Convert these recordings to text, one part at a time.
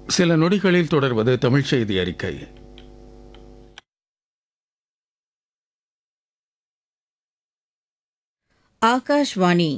சில நொடிகளில் தொடர்வது தமிழ் செய்தி அறிக்கை ஆகாஷ்வாணி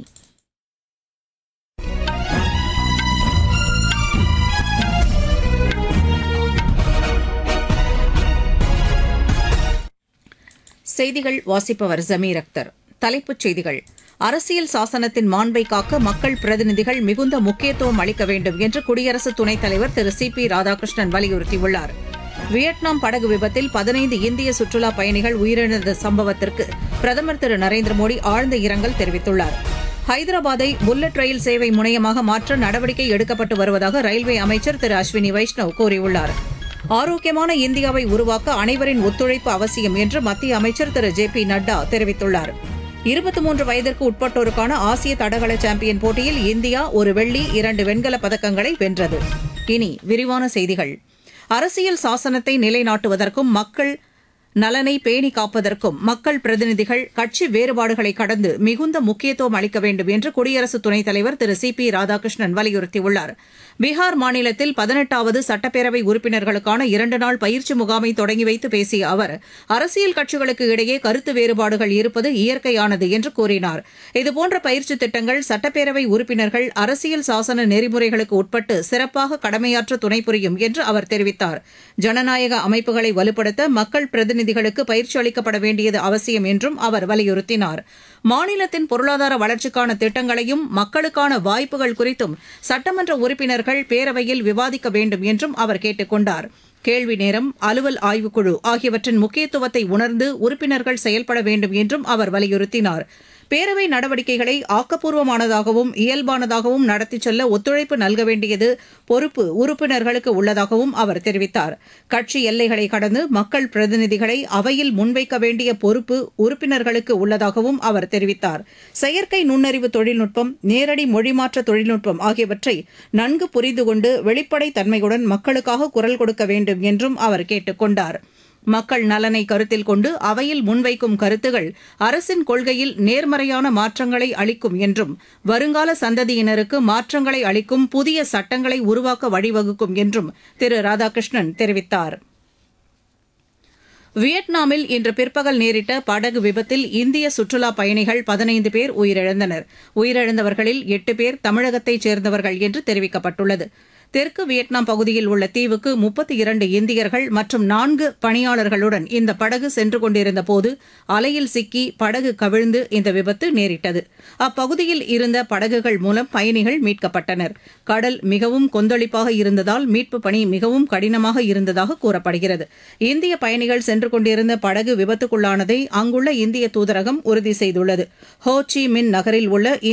செய்திகள் வாசிப்பவர் ஜமீர் அக்தர் தலைப்புச் செய்திகள் அரசியல் சாசனத்தின் மாண்பை காக்க மக்கள் பிரதிநிதிகள் மிகுந்த முக்கியத்துவம் அளிக்க வேண்டும் என்று குடியரசு துணைத் தலைவர் திரு சி பி ராதாகிருஷ்ணன் வலியுறுத்தியுள்ளார் வியட்நாம் படகு விபத்தில் பதினைந்து இந்திய சுற்றுலா பயணிகள் உயிரிழந்த சம்பவத்திற்கு பிரதமர் திரு நரேந்திர மோடி ஆழ்ந்த இரங்கல் தெரிவித்துள்ளார் ஹைதராபாத்தை புல்லட் ரயில் சேவை முனையமாக மாற்ற நடவடிக்கை எடுக்கப்பட்டு வருவதாக ரயில்வே அமைச்சர் திரு அஸ்வினி வைஷ்ணவ் கூறியுள்ளார் ஆரோக்கியமான இந்தியாவை உருவாக்க அனைவரின் ஒத்துழைப்பு அவசியம் என்று மத்திய அமைச்சர் திரு ஜே பி நட்டா தெரிவித்துள்ளார் இருபத்தி மூன்று வயதிற்கு உட்பட்டோருக்கான ஆசிய தடகள சாம்பியன் போட்டியில் இந்தியா ஒரு வெள்ளி இரண்டு வெண்கலப் பதக்கங்களை வென்றது இனி விரிவான செய்திகள் அரசியல் சாசனத்தை நிலைநாட்டுவதற்கும் மக்கள் நலனை பேணி காப்பதற்கும் மக்கள் பிரதிநிதிகள் கட்சி வேறுபாடுகளை கடந்து மிகுந்த முக்கியத்துவம் அளிக்க வேண்டும் என்று குடியரசு துணைத் தலைவர் திரு சி பி ராதாகிருஷ்ணன் வலியுறுத்தியுள்ளார் பீகார் மாநிலத்தில் பதினெட்டாவது சட்டப்பேரவை உறுப்பினர்களுக்கான இரண்டு நாள் பயிற்சி முகாமை தொடங்கி வைத்து பேசிய அவர் அரசியல் கட்சிகளுக்கு இடையே கருத்து வேறுபாடுகள் இருப்பது இயற்கையானது என்று கூறினார் இதுபோன்ற பயிற்சி திட்டங்கள் சட்டப்பேரவை உறுப்பினர்கள் அரசியல் சாசன நெறிமுறைகளுக்கு உட்பட்டு சிறப்பாக கடமையாற்ற துணை புரியும் என்று அவர் தெரிவித்தார் ஜனநாயக அமைப்புகளை வலுப்படுத்த மக்கள் பிரதிநிதிகளுக்கு பயிற்சி அளிக்கப்பட வேண்டியது அவசியம் என்றும் அவர் வலியுறுத்தினார் மாநிலத்தின் பொருளாதார வளர்ச்சிக்கான திட்டங்களையும் மக்களுக்கான வாய்ப்புகள் குறித்தும் சட்டமன்ற உறுப்பினர்கள் பேரவையில் விவாதிக்க வேண்டும் என்றும் அவர் கேட்டுக் கொண்டார் கேள்வி நேரம் அலுவல் ஆய்வுக்குழு ஆகியவற்றின் முக்கியத்துவத்தை உணர்ந்து உறுப்பினர்கள் செயல்பட வேண்டும் என்றும் அவர் வலியுறுத்தினார் பேரவை நடவடிக்கைகளை ஆக்கப்பூர்வமானதாகவும் இயல்பானதாகவும் நடத்திச் செல்ல ஒத்துழைப்பு நல்க வேண்டியது பொறுப்பு உறுப்பினர்களுக்கு உள்ளதாகவும் அவர் தெரிவித்தார் கட்சி எல்லைகளை கடந்து மக்கள் பிரதிநிதிகளை அவையில் முன்வைக்க வேண்டிய பொறுப்பு உறுப்பினர்களுக்கு உள்ளதாகவும் அவர் தெரிவித்தார் செயற்கை நுண்ணறிவு தொழில்நுட்பம் நேரடி மொழிமாற்ற தொழில்நுட்பம் ஆகியவற்றை நன்கு புரிந்து கொண்டு வெளிப்படை தன்மையுடன் மக்களுக்காக குரல் கொடுக்க வேண்டும் என்றும் அவர் கேட்டுக் கொண்டார் மக்கள் நலனை கருத்தில் கொண்டு அவையில் முன்வைக்கும் கருத்துகள் அரசின் கொள்கையில் நேர்மறையான மாற்றங்களை அளிக்கும் என்றும் வருங்கால சந்ததியினருக்கு மாற்றங்களை அளிக்கும் புதிய சட்டங்களை உருவாக்க வழிவகுக்கும் என்றும் திரு ராதாகிருஷ்ணன் தெரிவித்தார் வியட்நாமில் இன்று பிற்பகல் நேரிட்ட படகு விபத்தில் இந்திய சுற்றுலா பயணிகள் பதினைந்து பேர் உயிரிழந்தனர் உயிரிழந்தவர்களில் எட்டு பேர் தமிழகத்தைச் சேர்ந்தவர்கள் என்று தெரிவிக்கப்பட்டுள்ளது தெற்கு வியட்நாம் பகுதியில் உள்ள தீவுக்கு முப்பத்தி இரண்டு இந்தியர்கள் மற்றும் நான்கு பணியாளர்களுடன் இந்த படகு சென்று கொண்டிருந்த போது அலையில் சிக்கி படகு கவிழ்ந்து இந்த விபத்து நேரிட்டது அப்பகுதியில் இருந்த படகுகள் மூலம் பயணிகள் மீட்கப்பட்டனர் கடல் மிகவும் கொந்தளிப்பாக இருந்ததால் மீட்புப் பணி மிகவும் கடினமாக இருந்ததாக கூறப்படுகிறது இந்திய பயணிகள் சென்று கொண்டிருந்த படகு விபத்துக்குள்ளானதை அங்குள்ள இந்திய தூதரகம் உறுதி செய்துள்ளது ஹோ சி மின் நகரில் உள்ள